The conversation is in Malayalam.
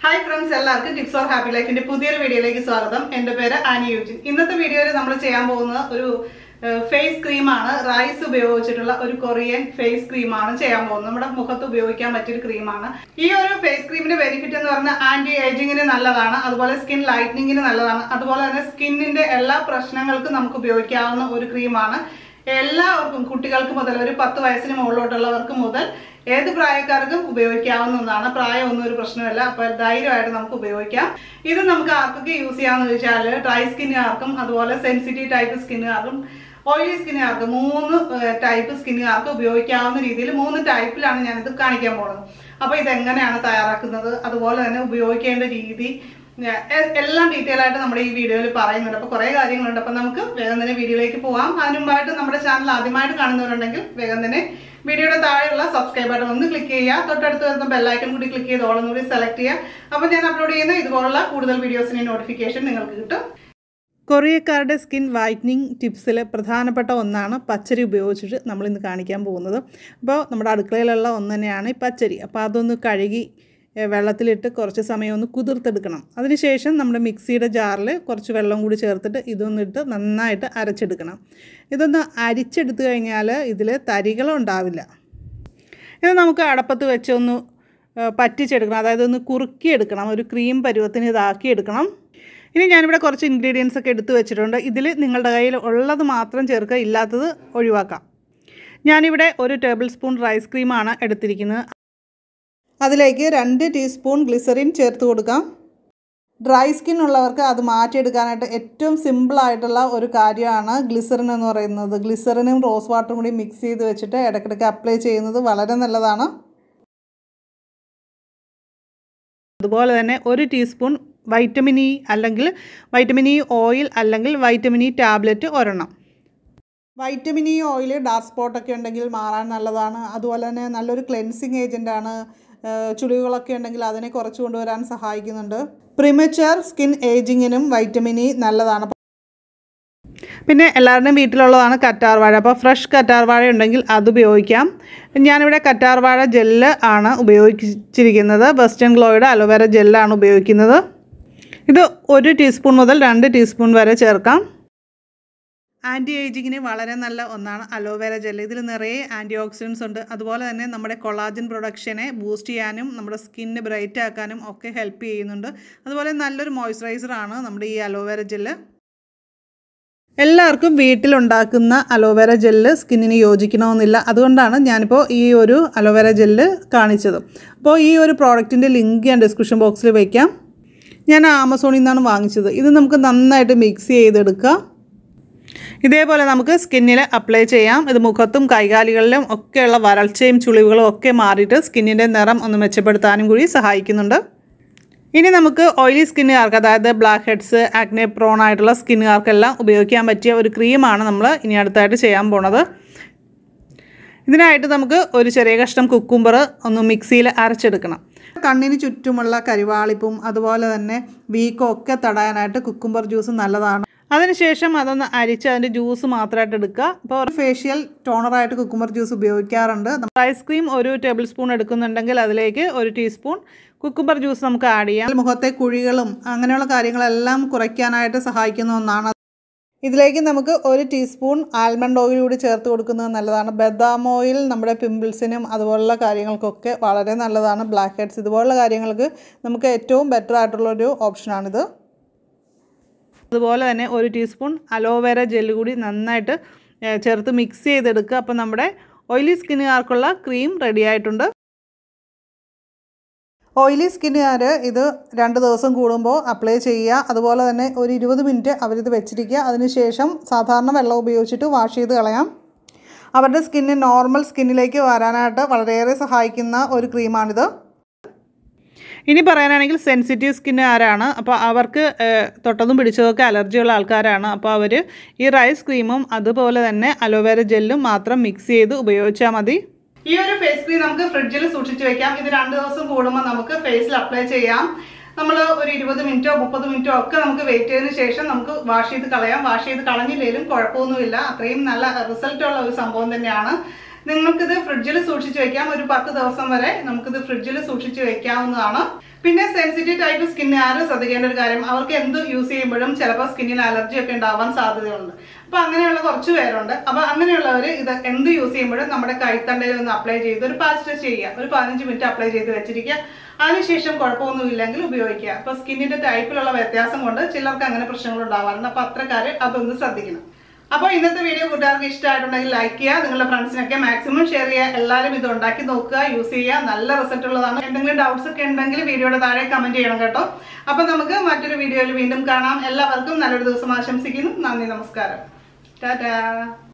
ഹായ് ഫ്രണ്ട്സ് എല്ലാവർക്കും ടിപ്സ് ഓർ ഹാപ്പി ലൈഫിന്റെ പുതിയൊരു വീഡിയോയിലേക്ക് സ്വാഗതം എന്റെ പേര് ആനി യൂജിൻ ഇന്നത്തെ വീഡിയോയിൽ നമ്മൾ ചെയ്യാൻ പോകുന്നത് ഒരു ഫേസ് ക്രീമാണ് റൈസ് ഉപയോഗിച്ചിട്ടുള്ള ഒരു കൊറിയൻ ഫേസ് ക്രീമാണ് ചെയ്യാൻ പോകുന്നത് നമ്മുടെ മുഖത്ത് ഉപയോഗിക്കാൻ പറ്റിയൊരു ക്രീമാണ് ഈ ഒരു ഫേസ് ക്രീമിന്റെ ബെനിഫിറ്റ് എന്ന് പറഞ്ഞാൽ ആന്റി ഏജിങ്ങിന് നല്ലതാണ് അതുപോലെ സ്കിൻ ലൈറ്റനിങ്ങിന് നല്ലതാണ് അതുപോലെ തന്നെ സ്കിന്നിന്റെ എല്ലാ പ്രശ്നങ്ങൾക്കും നമുക്ക് ഉപയോഗിക്കാവുന്ന ഒരു ക്രീമാണ് എല്ലാവർക്കും കുട്ടികൾക്ക് മുതൽ ഒരു പത്ത് വയസ്സിന് മുകളിലോട്ടുള്ളവർക്ക് മുതൽ ഏത് പ്രായക്കാർക്കും ഉപയോഗിക്കാവുന്നതാണ് പ്രായമൊന്നും ഒരു പ്രശ്നമല്ല അപ്പൊ ധൈര്യമായിട്ട് നമുക്ക് ഉപയോഗിക്കാം ഇത് നമുക്ക് ആർക്കൊക്കെ യൂസ് ചെയ്യാന്ന് ചോദിച്ചാൽ ഡ്രൈ സ്കിന്നുകാർക്കും അതുപോലെ സെൻസിറ്റീവ് ടൈപ്പ് സ്കിന്നുകാർക്കും ഓയിലി സ്കിന്നുകാർക്ക് മൂന്ന് ടൈപ്പ് സ്കിന്നുകാർക്ക് ഉപയോഗിക്കാവുന്ന രീതിയിൽ മൂന്ന് ടൈപ്പിലാണ് ഞാനിത് കാണിക്കാൻ പോകുന്നത് അപ്പൊ ഇതെങ്ങനെയാണ് തയ്യാറാക്കുന്നത് അതുപോലെ തന്നെ ഉപയോഗിക്കേണ്ട രീതി എ- എല്ലാം ഡീറ്റെയിൽ ആയിട്ട് നമ്മുടെ ഈ വീഡിയോയിൽ പറയുന്നുണ്ട് അപ്പൊ കുറെ കാര്യങ്ങളുണ്ട് അപ്പൊ നമുക്ക് വേഗം തന്നെ വീഡിയോയിലേക്ക് പോവാം അതിന് മുമ്പായിട്ട് നമ്മുടെ ചാനൽ ആദ്യമായിട്ട് കാണുന്നവരുണ്ടെങ്കിൽ വേഗം തന്നെ വീഡിയോയുടെ താഴെയുള്ള സബ്സ്ക്രൈബ് ബട്ടൺ ഒന്ന് ക്ലിക്ക് ചെയ്യുക തൊട്ടടുത്ത് വരുന്ന ബെല്ലൈക്കൺ കൂടി ക്ലിക്ക് ചെയ്ത് ഓളം കൂടി സെലക്ട് ചെയ്യുക അപ്പൊ ഞാൻ അപ്ലോഡ് ചെയ്യുന്ന ഇതുപോലുള്ള കൂടുതൽ വീഡിയോസിന്റെ നോട്ടിഫിക്കേഷൻ നിങ്ങൾക്ക് കിട്ടും കൊറിയക്കാരുടെ സ്കിൻ വൈറ്റനിങ് ടിപ്സിൽ പ്രധാനപ്പെട്ട ഒന്നാണ് പച്ചരി ഉപയോഗിച്ചിട്ട് നമ്മൾ ഇന്ന് കാണിക്കാൻ പോകുന്നത് അപ്പോൾ നമ്മുടെ അടുക്കളയിലുള്ള ഒന്ന് തന്നെയാണ് ഈ പച്ചരി അപ്പോൾ അതൊന്ന് കഴുകി ഏ, വെള്ളത്തിലിട്ട് കുറച്ച് സമയം ഒന്ന് കുതിർത്തെടുക്കണം അതിനുശേഷം നമ്മുടെ മിക്സിയുടെ ജാറിൽ കുറച്ച് വെള്ളം കൂടി ചേർത്തിട്ട് ഇതൊന്നിട്ട് നന്നായിട്ട് അരച്ചെടുക്കണം ഇതൊന്ന് അരിച്ചെടുത്തു കഴിഞ്ഞാൽ ഇതിൽ തരികളുണ്ടാവില്ല ഇത് നമുക്ക് അടപ്പത്ത് വെച്ച് ഒന്ന് ഏ, പറ്റിച്ചെടുക്കണം അതായത് ഒന്ന് കുറുക്കിയെടുക്കണം ഒരു ക്രീം പരുവത്തിന് ഇതാക്കി എടുക്കണം ഇനി ഞാനിവിടെ കുറച്ച് ഇൻഗ്രീഡിയൻസ് ഒക്കെ എടുത്തു വെച്ചിട്ടുണ്ട് ഇതിൽ നിങ്ങളുടെ കയ്യിൽ ഉള്ളത് മാത്രം ചേർക്കുക ഇല്ലാത്തത് ഒഴിവാക്കാം ഞാനിവിടെ ഒരു ടേബിൾ സ്പൂൺ റൈസ് ക്രീമാണ് എടുത്തിരിക്കുന്നത് അതിലേക്ക് രണ്ട് ടീസ്പൂൺ ഗ്ലിസറിൻ ചേർത്ത് കൊടുക്കാം ഡ്രൈ സ്കിൻ ഉള്ളവർക്ക് അത് മാറ്റിയെടുക്കാനായിട്ട് ഏറ്റവും സിമ്പിൾ ആയിട്ടുള്ള ഒരു കാര്യമാണ് ഗ്ലിസറിൻ എന്ന് പറയുന്നത് ഗ്ലിസറിനും റോസ് വാട്ടറും കൂടി മിക്സ് ചെയ്ത് വെച്ചിട്ട് ഇടയ്ക്കിടയ്ക്ക് അപ്ലൈ ചെയ്യുന്നത് വളരെ നല്ലതാണ് അതുപോലെ തന്നെ ഒരു ടീസ്പൂൺ വൈറ്റമിൻ ഇ അല്ലെങ്കിൽ വൈറ്റമിൻ ഇ ഓയിൽ അല്ലെങ്കിൽ വൈറ്റമിൻ ഇ ടാബ്ലറ്റ് ഒരെണ്ണം വൈറ്റമിൻ ഇ ഓയിൽ ഡാർക്ക് സ്പോട്ടൊക്കെ ഉണ്ടെങ്കിൽ മാറാൻ നല്ലതാണ് അതുപോലെ തന്നെ നല്ലൊരു ക്ലെൻസിങ് ഏജൻ്റാണ് ചുളിവുകളൊക്കെ ഉണ്ടെങ്കിൽ അതിനെ കുറച്ച് കൊണ്ടുവരാൻ സഹായിക്കുന്നുണ്ട് പ്രിമച്ചർ സ്കിൻ ഏജിങ്ങിനും വൈറ്റമിൻ ഇ നല്ലതാണ് പിന്നെ എല്ലാവരുടെയും വീട്ടിലുള്ളതാണ് കറ്റാർ വാഴ അപ്പോൾ ഫ്രഷ് കറ്റാർ വാഴ ഉണ്ടെങ്കിൽ അത് ഉപയോഗിക്കാം ഞാനിവിടെ കറ്റാർ വാഴ ജെല്ല് ആണ് ഉപയോഗിച്ചിരിക്കുന്നത് വെസ്റ്റേൺ ഗ്ലോയുടെ അലോവേര ജെല്ലാണ് ഉപയോഗിക്കുന്നത് ഇത് ഒരു ടീസ്പൂൺ മുതൽ രണ്ട് ടീസ്പൂൺ വരെ ചേർക്കാം ആൻറ്റി ഏജിങ്ങിന് വളരെ നല്ല ഒന്നാണ് അലോവേര ജെൽ ഇതിൽ നിറയെ ആൻറ്റി ഓക്സിഡൻസ് ഉണ്ട് അതുപോലെ തന്നെ നമ്മുടെ കൊളാജൻ പ്രൊഡക്ഷനെ ബൂസ്റ്റ് ചെയ്യാനും നമ്മുടെ സ്കിന്ന് ബ്രൈറ്റ് ആക്കാനും ഒക്കെ ഹെൽപ്പ് ചെയ്യുന്നുണ്ട് അതുപോലെ നല്ലൊരു മോയ്സ്ചറൈസറാണ് നമ്മുടെ ഈ അലോവേര ജെല്ല് എല്ലാവർക്കും വീട്ടിലുണ്ടാക്കുന്ന അലോവേര ജെല്ല് സ്കിന്നിന് യോജിക്കണമെന്നില്ല അതുകൊണ്ടാണ് ഞാനിപ്പോൾ ഈ ഒരു അലോവേര ജെല്ല് കാണിച്ചത് അപ്പോൾ ഈ ഒരു പ്രോഡക്റ്റിൻ്റെ ലിങ്ക് ഞാൻ ഡിസ്ക്രിപ്ഷൻ ബോക്സിൽ വയ്ക്കാം ഞാൻ ആമസോണിൽ നിന്നാണ് വാങ്ങിച്ചത് ഇത് നമുക്ക് നന്നായിട്ട് മിക്സ് ചെയ്തെടുക്കാം ഇതേപോലെ നമുക്ക് സ്കിന്നിൽ അപ്ലൈ ചെയ്യാം ഇത് മുഖത്തും കൈകാലുകളിലും ഒക്കെയുള്ള വരൾച്ചയും ചുളിവുകളും ഒക്കെ മാറിയിട്ട് സ്കിന്നിൻ്റെ നിറം ഒന്ന് മെച്ചപ്പെടുത്താനും കൂടി സഹായിക്കുന്നുണ്ട് ഇനി നമുക്ക് ഓയിലി സ്കിന്നുകാർക്ക് അതായത് ബ്ലാക്ക് ഹെഡ്സ് ആക്നെ പ്രോൺ ആയിട്ടുള്ള സ്കിന്നുകാർക്കെല്ലാം ഉപയോഗിക്കാൻ പറ്റിയ ഒരു ക്രീമാണ് നമ്മൾ ഇനി അടുത്തായിട്ട് ചെയ്യാൻ പോണത് ഇതിനായിട്ട് നമുക്ക് ഒരു ചെറിയ കഷ്ണം കുക്കുംബർ ഒന്ന് മിക്സിയിൽ അരച്ചെടുക്കണം കണ്ണിന് ചുറ്റുമുള്ള കരിവാളിപ്പും അതുപോലെ തന്നെ വീക്കും ഒക്കെ തടയാനായിട്ട് കുക്കുംബർ ജ്യൂസ് നല്ലതാണ് അതിനുശേഷം അതൊന്ന് അരിച്ച് അതിൻ്റെ ജ്യൂസ് മാത്രമായിട്ട് എടുക്കുക അപ്പോൾ ഒരു ഫേഷ്യൽ ടോണറായിട്ട് കുക്കുംബർ ജ്യൂസ് ഉപയോഗിക്കാറുണ്ട് നമ്മൾ ഐസ്ക്രീം ഒരു ടേബിൾ സ്പൂൺ എടുക്കുന്നുണ്ടെങ്കിൽ അതിലേക്ക് ഒരു ടീസ്പൂൺ കുക്കുംബർ ജ്യൂസ് നമുക്ക് ആഡ് ചെയ്യാം മുഖത്തെ കുഴികളും അങ്ങനെയുള്ള കാര്യങ്ങളെല്ലാം കുറയ്ക്കാനായിട്ട് സഹായിക്കുന്ന ഒന്നാണ് ഇതിലേക്ക് നമുക്ക് ഒരു ടീസ്പൂൺ ആൽമണ്ട് ഓയിൽ കൂടി ചേർത്ത് കൊടുക്കുന്നത് നല്ലതാണ് ബദാം ഓയിൽ നമ്മുടെ പിമ്പിൾസിനും അതുപോലുള്ള കാര്യങ്ങൾക്കൊക്കെ വളരെ നല്ലതാണ് ബ്ലാക്ക് ഹെഡ്സ് ഇതുപോലുള്ള കാര്യങ്ങൾക്ക് നമുക്ക് ഏറ്റവും ബെറ്റർ ആയിട്ടുള്ളൊരു ഓപ്ഷനാണിത് അതുപോലെ തന്നെ ഒരു ടീസ്പൂൺ അലോവേര ജെല്ല് കൂടി നന്നായിട്ട് ഏ, ചേർത്ത് മിക്സ് ചെയ്തെടുക്കുക അപ്പോൾ നമ്മുടെ ഓയിലി സ്കിന്നുകാർക്കുള്ള ക്രീം റെഡി ആയിട്ടുണ്ട് ഓയിലി സ്കിന്നുകാർ ഇത് രണ്ട് ദിവസം കൂടുമ്പോൾ അപ്ലൈ ചെയ്യുക അതുപോലെ തന്നെ ഒരു ഇരുപത് മിനിറ്റ് അവരിത് വെച്ചിരിക്കുക അതിനുശേഷം സാധാരണ വെള്ളം ഉപയോഗിച്ചിട്ട് വാഷ് ചെയ്ത് കളയാം അവരുടെ സ്കിന്ന് നോർമൽ സ്കിന്നിലേക്ക് വരാനായിട്ട് വളരെയേറെ സഹായിക്കുന്ന ഒരു ക്രീമാണിത് ഇനി പറയാനാണെങ്കിൽ സെൻസിറ്റീവ് സ്കിൻ ആരാണ് അപ്പോൾ അവർക്ക് ഏഹ്, തൊട്ടതും പിടിച്ചതൊക്കെ അലർജിയുള്ള ആൾക്കാരാണ് അപ്പോൾ അവർ ഈ റൈസ് ക്രീമും അതുപോലെ തന്നെ അലോവേര ജെല്ലും മാത്രം മിക്സ് ചെയ്ത് ഉപയോഗിച്ചാൽ മതി ഈ ഒരു ഫേസ് ക്രീം നമുക്ക് ഫ്രിഡ്ജിൽ സൂക്ഷിച്ചു വെക്കാം ഇത് രണ്ട് ദിവസം കൂടുമ്പോൾ നമുക്ക് ഫേസിൽ അപ്ലൈ ചെയ്യാം നമ്മൾ ഒരു ഇരുപത് മിനിറ്റോ മുപ്പത് മിനിറ്റോ ഒക്കെ നമുക്ക് വെയിറ്റ് ചെയ്തതിന് ശേഷം നമുക്ക് വാഷ് ചെയ്ത് കളയാം വാഷ് ചെയ്ത് കളഞ്ഞില്ലെങ്കിലും കുഴപ്പമൊന്നുമില്ല അത്രയും നല്ല റിസൾട്ട് ഉള്ള ഒരു സംഭവം തന്നെയാണ് നിങ്ങൾക്കിത് ഫ്രിഡ്ജിൽ സൂക്ഷിച്ചു വെക്കാം ഒരു പത്ത് ദിവസം വരെ നമുക്കിത് ഫ്രിഡ്ജിൽ സൂക്ഷിച്ചു വെക്കാവുന്നതാണ് പിന്നെ സെൻസിറ്റീവ് ടൈപ്പ് സ്കിന്നുകാർ ശ്രദ്ധിക്കേണ്ട ഒരു കാര്യം അവർക്ക് എന്ത് യൂസ് ചെയ്യുമ്പോഴും ചിലപ്പോൾ സ്കിന്നിന് അലർജി ഒക്കെ ഉണ്ടാവാൻ സാധ്യതയുണ്ട് അപ്പൊ അങ്ങനെയുള്ള കുറച്ച് പേരുണ്ട് അപ്പൊ അങ്ങനെയുള്ളവർ ഇത് എന്ത് യൂസ് ചെയ്യുമ്പോഴും നമ്മുടെ കൈത്തണ്ടയിൽ ഒന്ന് അപ്ലൈ ചെയ്ത് ഒരു പാച്ച് ടെസ്റ്റ് ചെയ്യുക ഒരു പതിനഞ്ച് മിനിറ്റ് അപ്ലൈ ചെയ്ത് വെച്ചിരിക്കുക അതിനുശേഷം കുഴപ്പമൊന്നുമില്ലെങ്കിൽ ഉപയോഗിക്കുക അപ്പൊ സ്കിന്നിന്റെ ടൈപ്പിലുള്ള വ്യത്യാസം കൊണ്ട് ചിലർക്ക് അങ്ങനെ പ്രശ്നങ്ങൾ ഉണ്ടാവാറുണ്ട് അപ്പൊ അത്രക്കാര് അതൊന്ന് ശ്രദ്ധിക്കണം അപ്പോൾ ഇന്നത്തെ വീഡിയോ കൂട്ടുകാർക്ക് ഇഷ്ടമായിട്ടുണ്ടെങ്കിൽ ലൈക്ക് ചെയ്യുക നിങ്ങളുടെ ഫ്രണ്ട്സിനൊക്കെ മാക്സിമം ഷെയർ ചെയ്യുക എല്ലാവരും ഇത് ഉണ്ടാക്കി നോക്കുക യൂസ് ചെയ്യുക നല്ല റിസൾട്ട് ഉള്ളതാണ് എന്തെങ്കിലും ഡൗട്ട്സ് ഒക്കെ ഉണ്ടെങ്കിൽ വീഡിയോയുടെ താഴെ കമന്റ് ചെയ്യണം കേട്ടോ അപ്പൊ നമുക്ക് മറ്റൊരു വീഡിയോയിൽ വീണ്ടും കാണാം എല്ലാവർക്കും നല്ലൊരു ദിവസം ആശംസിക്കുന്നു നന്ദി നമസ്കാരം ടാറ്റാ